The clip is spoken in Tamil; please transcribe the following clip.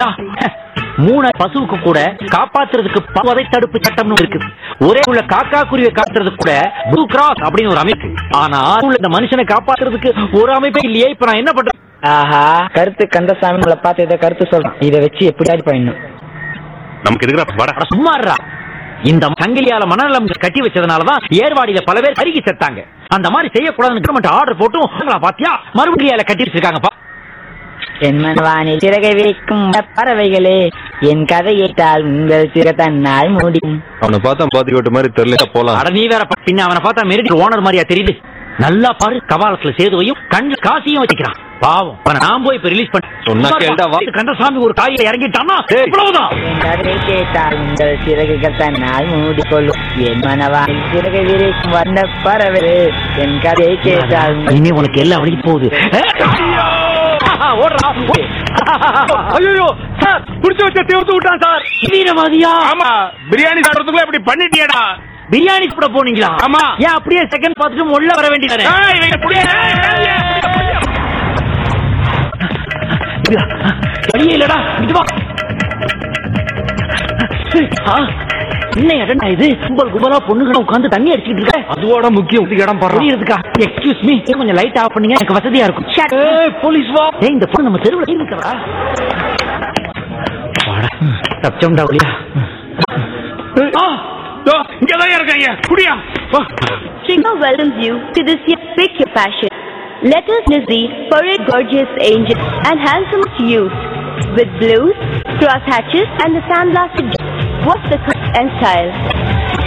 மூணு பசுவுக்கு கூட காப்பாத்துறதுக்கு பவதை தடுப்பு சட்டம்னு இருக்குது ஒரே உள்ள காக்கா குருவியை காத்துறதுக்கு கூட ப்ளூ கிராஸ் அப்படின்னு ஒரு அமைப்பு ஆனா உள்ள இந்த மனுஷனை காப்பாத்துறதுக்கு ஒரு அமைப்பே இல்லையே இப்ப நான் என்ன பண்றேன் ஆஹா கருத்து கந்தசாமி உங்களை பார்த்து இதை கருத்து சொல்றேன் இதை வச்சு எப்படியாவது பண்ணிடணும் நமக்கு எதுக்குடா வாடா அட சும்மா இருடா. இந்த சங்கிலியால மனநலம் கட்டி வச்சதுனாலதான் ஏர்வாடியில பல பேர் கருகி செத்தாங்க அந்த மாதிரி செய்யக்கூடாதுன்னு கவர்மெண்ட் ஆர்டர் போட்டும் அவங்கள பாத்தியா மறுபடியும் கட்டி வச்சிருக்காங்கப்பா என் மனவானில் சிறகை வைக்கும் பறவைகளே என் கதை ஏற்றால் உங்கள் சிற தன்னால் முடியும் அவனை பார்த்தா பாத்தி விட்ட மாதிரி தெரியல போலாம் அட நீ வேற பா- பின்ன அவனை பார்த்தா மெரிடி ஓனர் மாதிரியா தெரியுது நல்லா பாரு கபாலத்துல சேதுவையும் கண்ணு காசியும் வச்சுக்கிறான் பாவம் அவனை நான் போய் இப்ப ரிலீஸ் சொன்னா கேளுடா, வா. பண்ண கந்தசாமி ஒரு காயில இறங்கிட்டான்னா டேய். இவ்வளவுதான் என் கதை கேட்டால் உங்கள் சிறகுகள் தன்னால் மூடிக்கொள்ளும் என் மனவானில் சிறகை விரிக்கும் வந்த பறவைகளே என் கதையை கேட்டால் உங்கள் இனிமே உனக்கு எல்லா வழியும் போகுது ஓடுறா ஐயோ சார் புடிச்சு வச்ச தேர்த்து விட்டான் சார் வீரவாதியா ஆமா பிரியாணி சாப்பிடறதுக்குள்ள இப்படி பண்ணிட்டியடா பிரியாணி கூட போனீங்களா ஆமா. ஏன் அப்படியே செகண்ட் பார்த்துட்டு உள்ள வர வேண்டியதானே ஏய், இவங்க புடியா, ஏய், ஏய், ஏய், புடியா, புடியா. வழியே இல்லடா இது வா ஆ, என்ன இடம்டா இது கும்பல் கும்பலா பொண்ணுகளை உட்கார்ந்து தண்ணி அடிச்சிட்டு இருக்க அதுவோட முக்கியம் இதுக்கு இடம் பாடுறான் புரியுதுக்கா எக்ஸ்கியூஸ் மீ கொஞ்சம் லைட் ஆஃப் பண்ணீங்க எனக்கு வசதியா இருக்கும் ஏய், போலீஸ் வா ஏய் இந்த பொண்ணு நம்ம தெருவுல இருக்கறா வாடா தப்பிச்சோம்டா ஒளியா ஆ, இதோ, இங்கதான் இருக்காங்க குடியா வா. Shigma welcomes you to this year's Pick Your Passion. Let us Nizzi parade gorgeous angels and handsome youth with blues, cross hatches, and the sandblasted. What's the cut and style?